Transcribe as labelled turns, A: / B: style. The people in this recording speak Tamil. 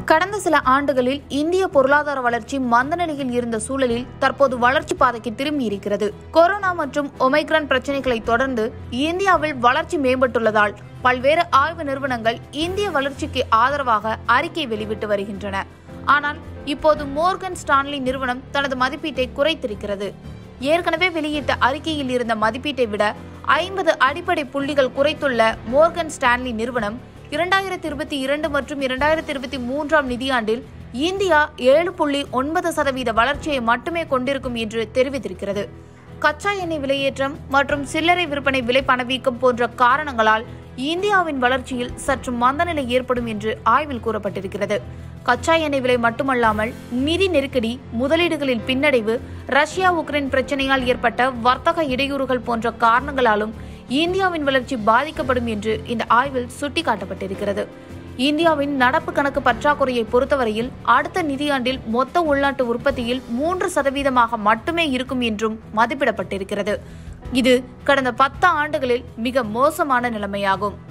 A: கடந்த சில ஆண்டுகளில் இந்திய பொருளாதார வளர்ச்சி மந்த நிலையில் இருந்த சூழலில் தற்போது வளர்ச்சி பாதைக்கு திரும்பி இருக்கிறது கொரோனா மற்றும் ஒமைக்ரான் பிரச்சனைகளை தொடர்ந்து இந்தியாவில் வளர்ச்சி மேம்பட்டுள்ளதால் பல்வேறு ஆய்வு நிறுவனங்கள் இந்திய வளர்ச்சிக்கு ஆதரவாக அறிக்கை வெளிவிட்டு வருகின்றன ஆனால் இப்போது மோர்கன் ஸ்டான்லி நிறுவனம் தனது மதிப்பீட்டை குறைத்திருக்கிறது ஏற்கனவே வெளியிட்ட அறிக்கையில் இருந்த மதிப்பீட்டை விட ஐம்பது அடிப்படை புள்ளிகள் குறைத்துள்ள மோர்கன் ஸ்டான்லி நிறுவனம் இரண்டாயிரத்தி இருபத்தி இரண்டு மற்றும் இரண்டாயிரத்தி இருபத்தி மூன்றாம் நிதியாண்டில் இந்தியா ஏழு புள்ளி ஒன்பது சதவீத வளர்ச்சியை மட்டுமே கொண்டிருக்கும் என்று தெரிவித்திருக்கிறது கச்சா எண்ணெய் விலையேற்றம் மற்றும் சில்லறை விற்பனை விலை பணவீக்கம் போன்ற காரணங்களால் இந்தியாவின் வளர்ச்சியில் சற்று மந்தநிலை ஏற்படும் என்று ஆய்வில் கூறப்பட்டிருக்கிறது கச்சா எண்ணெய் விலை மட்டுமல்லாமல் நிதி நெருக்கடி முதலீடுகளில் பின்னடைவு ரஷ்யா உக்ரைன் பிரச்சனையால் ஏற்பட்ட வர்த்தக இடையூறுகள் போன்ற காரணங்களாலும் இந்தியாவின் வளர்ச்சி பாதிக்கப்படும் என்று இந்த ஆய்வில் சுட்டிக்காட்டப்பட்டிருக்கிறது இந்தியாவின் நடப்பு கணக்கு பற்றாக்குறையை பொறுத்தவரையில் அடுத்த நிதியாண்டில் மொத்த உள்நாட்டு உற்பத்தியில் மூன்று சதவீதமாக மட்டுமே இருக்கும் என்றும் மதிப்பிடப்பட்டிருக்கிறது இது கடந்த பத்து ஆண்டுகளில் மிக மோசமான நிலைமையாகும்